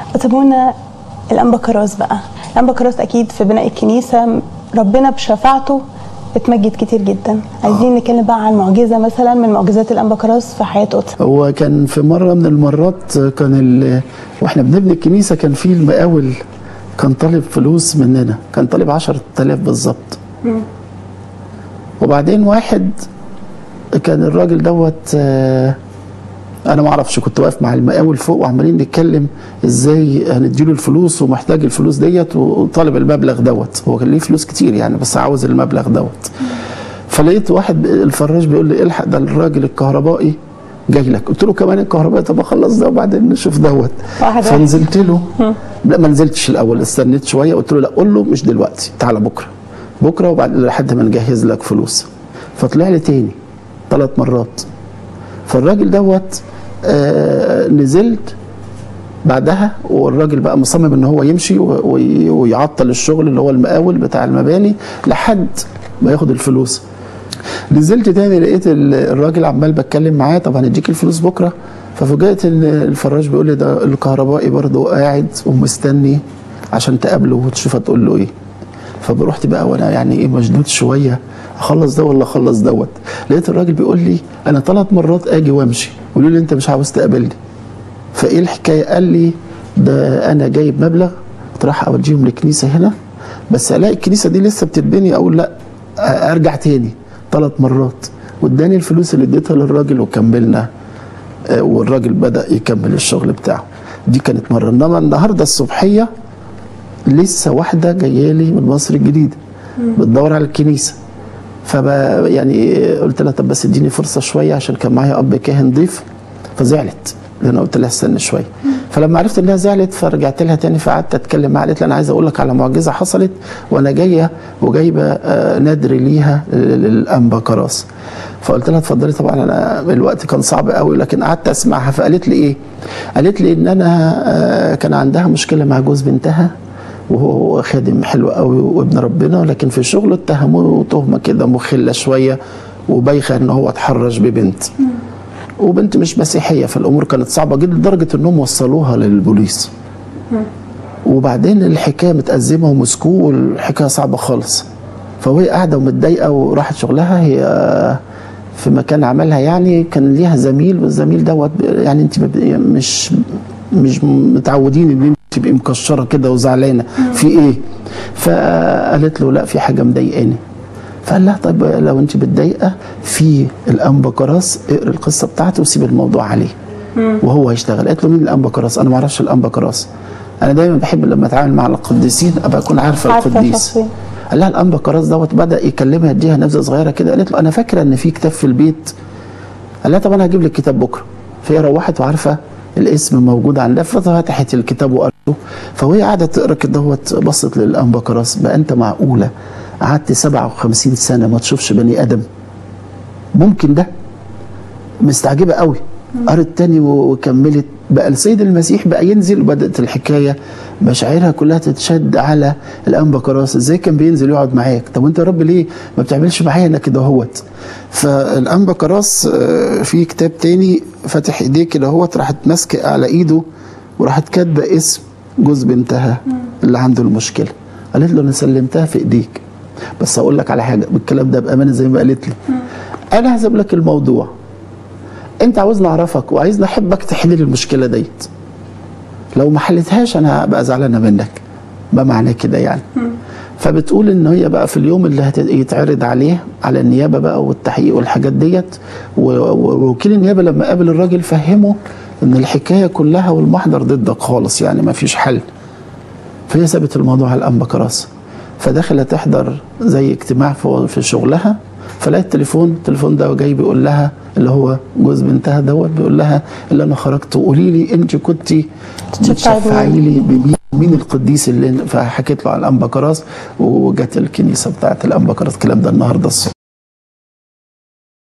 سابونا الانبا كراس بقى الانبا كراس اكيد في بناء الكنيسه ربنا بشفاعته اتمجد كتير جدا عايزين نتكلم بقى عن معجزه مثلا من معجزات الانبا كراس في حياه قدس هو كان في مره من المرات كان ال... واحنا بنبني الكنيسه كان في المقاول كان طالب فلوس مننا كان طالب 10000 بالظبط وبعدين واحد كان الراجل دوت آه، انا ما اعرفش كنت واقف مع المقاول فوق وعمالين نتكلم ازاي هنديله الفلوس ومحتاج الفلوس ديت وطالب المبلغ دوت هو كان ليه فلوس كتير يعني بس عاوز المبلغ دوت فلقيت واحد الفراش بيقول لي الحق ده الراجل الكهربائي جاي لك قلت له كمان الكهربائي طب اخلص ده وبعدين نشوف دوت واحد فنزلت له لا ما نزلتش الاول استنيت شويه قلت له لا قول له مش دلوقتي تعالى بكره بكره وبعد لحد ما نجهز لك فلوس فطلع لي تاني ثلاث مرات فالراجل دوت آه نزلت بعدها والراجل بقى مصمم ان هو يمشي و- وي- ويعطل الشغل اللي هو المقاول بتاع المباني لحد ما ياخد الفلوس نزلت تاني لقيت ال- الراجل عمال بتكلم معاه طب هنديك الفلوس بكره ففوجئت ان الفراش بيقول لي ده الكهربائي برضه قاعد ومستني عشان تقابله وتشوف هتقول له ايه فروحت بقى وانا يعني ايه مشدود شويه اخلص ده ولا اخلص دوت لقيت الراجل بيقول لي انا ثلاث مرات اجي وامشي يقولوا لي انت مش عاوز تقابلني فايه الحكايه قال لي ده انا جايب مبلغ كنت راح اوديهم لكنيسه هنا بس الاقي الكنيسه دي لسه بتتبني اقول لا أ- ارجع تاني ثلاث مرات واداني الفلوس اللي اديتها للراجل وكملنا آه، والراجل بدا يكمل الشغل بتاعه دي كانت مره انما النهارده الصبحيه لسه واحده جايه لي من مصر الجديده بتدور على الكنيسه فبا يعني قلت لها طب بس اديني فرصه شويه عشان كان معايا اب كاهن ضيف فزعلت لان أنا قلت لها استنى شويه فلما عرفت انها زعلت فرجعت لها تاني فقعدت اتكلم معاها قالت لي انا عايزه اقول لك على معجزه حصلت وانا جايه وجايبه آه، نادر ليها للانبا كراس فقلت لها اتفضلي طبعا انا الوقت كان صعب قوي لكن قعدت اسمعها فقالت لي ايه؟ قالت لي ان انا آه، كان عندها مشكله مع جوز بنتها وهو خادم حلو قوي وابن ربنا لكن في شغله اتهموه تهمه كده مخله شويه وبايخه ان هو اتحرش ببنت وبنت مش مسيحيه فالامور كانت صعبه جدا لدرجه انهم وصلوها للبوليس وبعدين الحكايه متأزمه ومسكوه والحكايه صعبه خالص فوهي قاعده ومتضايقه وراحت شغلها هي في مكان عملها يعني كان ليها زميل والزميل دوت يعني انت مش مش متعودين ان انت تبقي مكشره كده وزعلانه في ايه؟ فقالت له لا في حاجه مضايقاني فقال لها طيب لو انت متضايقه في الانبا كراس اقرا القصه بتاعته وسيب الموضوع عليه وهو هيشتغل قالت له مين الانبا كراس انا ما اعرفش الانبا كراس انا دايما بحب لما اتعامل مع القديسين ابقى اكون عارفه عارفة القديس شخصيا. قال لها الانبا كراس دوت بدا يكلمها يديها نبذه صغيره كده قالت له انا فاكره ان في كتاب في البيت قال لها طب انا هجيب لك كتاب بكره فهي روحت وعارفه الاسم موجود عندها ففتحت الكتاب وقرته فوهي قاعده تقرا كده دوت بصت للانبا كراس بقى انت معقوله قعدت 57 سنه ما تشوفش بني ادم ممكن ده مستعجبه قوي قرت تاني و- وكملت بقى السيد المسيح بقى ينزل وبدات الحكايه مشاعرها كلها تتشد على الانبا كراس ازاي كان بينزل يقعد معاك طب وانت يا رب ليه ما بتعملش معايا انا كده اهوت فالانبا كراس آه، في كتاب تاني فاتح ايديه كده اهوت راحت ماسكه على ايده وراحت كاتبه اسم جوز بنتها اللي عنده المشكله قالت له انا سلمتها في ايديك بس اقول لك على حاجه بالكلام ده بامانه زي ما قالت لي انا هسيب لك الموضوع انت عاوزني اعرفك وعايزني احبك تحل لي المشكله ديت لو ما حلتهاش انا هبقى زعلانه منك ما معناه كده يعني فبتقول ان هي بقى في اليوم اللي هيتعرض عليه على النيابه بقى والتحقيق والحاجات ديت و- و- ووكيل النيابه لما قابل الراجل فهمه ان الحكايه كلها والمحضر ضدك خالص يعني ما فيش حل فهي سابت الموضوع على الانبا كراس فدخلت تحضر زي اجتماع في في شغلها فلقيت التليفون التليفون ده جاي بيقول لها اللي هو جوز بنتها دوت بيقول لها اللي انا خرجت قولي لي انت كنت بتشفعي لي بمين مين القديس اللي فحكيت له على الانبا كراس وجت الكنيسه بتاعت الانبا كراس الكلام ده النهارده الصبح